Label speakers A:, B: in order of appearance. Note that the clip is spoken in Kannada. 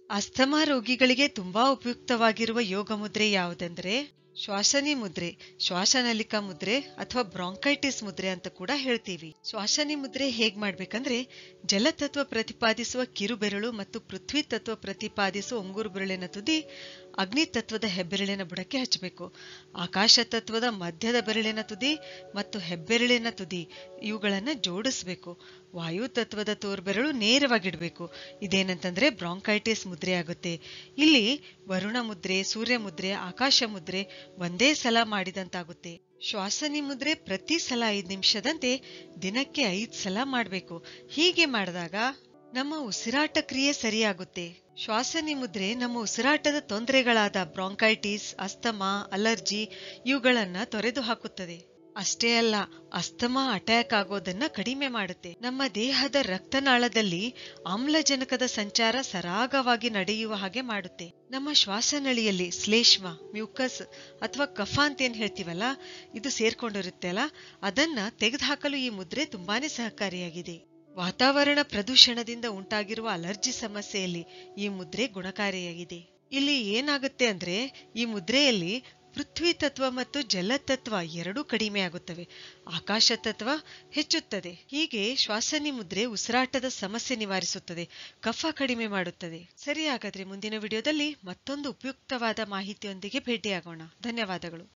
A: ಅಸ್ತಮಾ ರೋಗಿಗಳಿಗೆ ತುಂಬಾ ಉಪಯುಕ್ತವಾಗಿರುವ ಯೋಗ ಮುದ್ರೆ ಯಾವುದೆಂದ್ರೆ ಶ್ವಾಸನಿ ಮುದ್ರೆ ಶ್ವಾಸನಲಿಕಾ ಮುದ್ರೆ ಅಥವಾ ಬ್ರಾಂಕೈಟಿಸ್ ಮುದ್ರೆ ಅಂತ ಕೂಡ ಹೇಳ್ತೀವಿ ಶ್ವಾಸನಿ ಮುದ್ರೆ ಹೇಗ್ ಮಾಡ್ಬೇಕಂದ್ರೆ ಜಲತತ್ವ ಪ್ರತಿಪಾದಿಸುವ ಕಿರುಬೆರಳು ಮತ್ತು ಪೃಥ್ವಿ ತತ್ವ ಪ್ರತಿಪಾದಿಸುವ ಉಂಗುರು ಬೆರಳಿನ ತುದಿ ಅಗ್ನಿ ತತ್ವದ ಹೆಬ್ಬೆರಳಿನ ಬುಡಕ್ಕೆ ಹಚ್ಚಬೇಕು ಆಕಾಶ ತತ್ವದ ಮಧ್ಯದ ಬೆರಳಿನ ತುದಿ ಮತ್ತು ಹೆಬ್ಬೆರಳಿನ ತುದಿ ಇವುಗಳನ್ನ ಜೋಡಿಸ್ಬೇಕು ವಾಯು ತತ್ವದ ತೋರ್ಬೆರಳು ನೇರವಾಗಿಡ್ಬೇಕು ಇದೇನಂತಂದ್ರೆ ಬ್ರಾಂಕೈಟಿಸ್ ಮುದ್ರೆ ಆಗುತ್ತೆ ಇಲ್ಲಿ ವರುಣ ಮುದ್ರೆ ಸೂರ್ಯ ಮುದ್ರೆ ಆಕಾಶ ಮುದ್ರೆ ಒಂದೇ ಸಲ ಮಾಡಿದಂತಾಗುತ್ತೆ ಶ್ವಾಸನಿ ಮುದ್ರೆ ಪ್ರತಿ ಸಲ ಐದ್ ನಿಮಿಷದಂತೆ ದಿನಕ್ಕೆ ಐದ್ ಸಲ ಮಾಡ್ಬೇಕು ಹೀಗೆ ಮಾಡಿದಾಗ ನಮ್ಮ ಉಸಿರಾಟ ಕ್ರಿಯೆ ಸರಿಯಾಗುತ್ತೆ ಶ್ವಾಸನಿ ಮುದ್ರೆ ನಮ್ಮ ಉಸಿರಾಟದ ತೊಂದರೆಗಳಾದ ಬ್ರಾಂಕೈಟಿಸ್ ಅಸ್ತಮಾ ಅಲರ್ಜಿ ಇವುಗಳನ್ನ ತೊರೆದು ಹಾಕುತ್ತದೆ ಅಷ್ಟೇ ಅಲ್ಲ ಅಸ್ತಮಾ ಅಟ್ಯಾಕ್ ಆಗೋದನ್ನ ಕಡಿಮೆ ಮಾಡುತ್ತೆ ನಮ್ಮ ದೇಹದ ರಕ್ತನಾಳದಲ್ಲಿ ಆಮ್ಲಜನಕದ ಸಂಚಾರ ಸರಾಗವಾಗಿ ನಡೆಯುವ ಹಾಗೆ ಮಾಡುತ್ತೆ ನಮ್ಮ ಶ್ವಾಸನಳಿಯಲ್ಲಿ ಶ್ಲೇಷ್ಮ ಮ್ಯೂಕಸ್ ಅಥವಾ ಕಫ ಅಂತ ಏನ್ ಹೇಳ್ತೀವಲ್ಲ ಇದು ಸೇರ್ಕೊಂಡಿರುತ್ತೆ ಅಲ್ಲ ಅದನ್ನ ತೆಗೆದುಹಾಕಲು ಈ ಮುದ್ರೆ ತುಂಬಾನೇ ಸಹಕಾರಿಯಾಗಿದೆ ವಾತಾವರಣ ಪ್ರದೂಷಣದಿಂದ ಉಂಟಾಗಿರುವ ಅಲರ್ಜಿ ಸಮಸ್ಯೆಯಲ್ಲಿ ಈ ಮುದ್ರೆ ಗುಣಕಾರಿಯಾಗಿದೆ ಇಲ್ಲಿ ಏನಾಗುತ್ತೆ ಅಂದ್ರೆ ಈ ಮುದ್ರೆಯಲ್ಲಿ ಪೃಥ್ವಿ ತತ್ವ ಮತ್ತು ಜಲತತ್ವ ಎರಡೂ ಕಡಿಮೆ ಆಗುತ್ತವೆ ಆಕಾಶ ತತ್ವ ಹೆಚ್ಚುತ್ತದೆ ಹೀಗೆ ಶ್ವಾಸನಿ ಮುದ್ರೆ ಉಸಿರಾಟದ ಸಮಸ್ಯೆ ನಿವಾರಿಸುತ್ತದೆ ಕಫ ಕಡಿಮೆ ಮಾಡುತ್ತದೆ ಸರಿ ಹಾಗಾದ್ರೆ ಮುಂದಿನ ವಿಡಿಯೋದಲ್ಲಿ ಮತ್ತೊಂದು ಉಪಯುಕ್ತವಾದ ಮಾಹಿತಿಯೊಂದಿಗೆ ಭೇಟಿಯಾಗೋಣ ಧನ್ಯವಾದಗಳು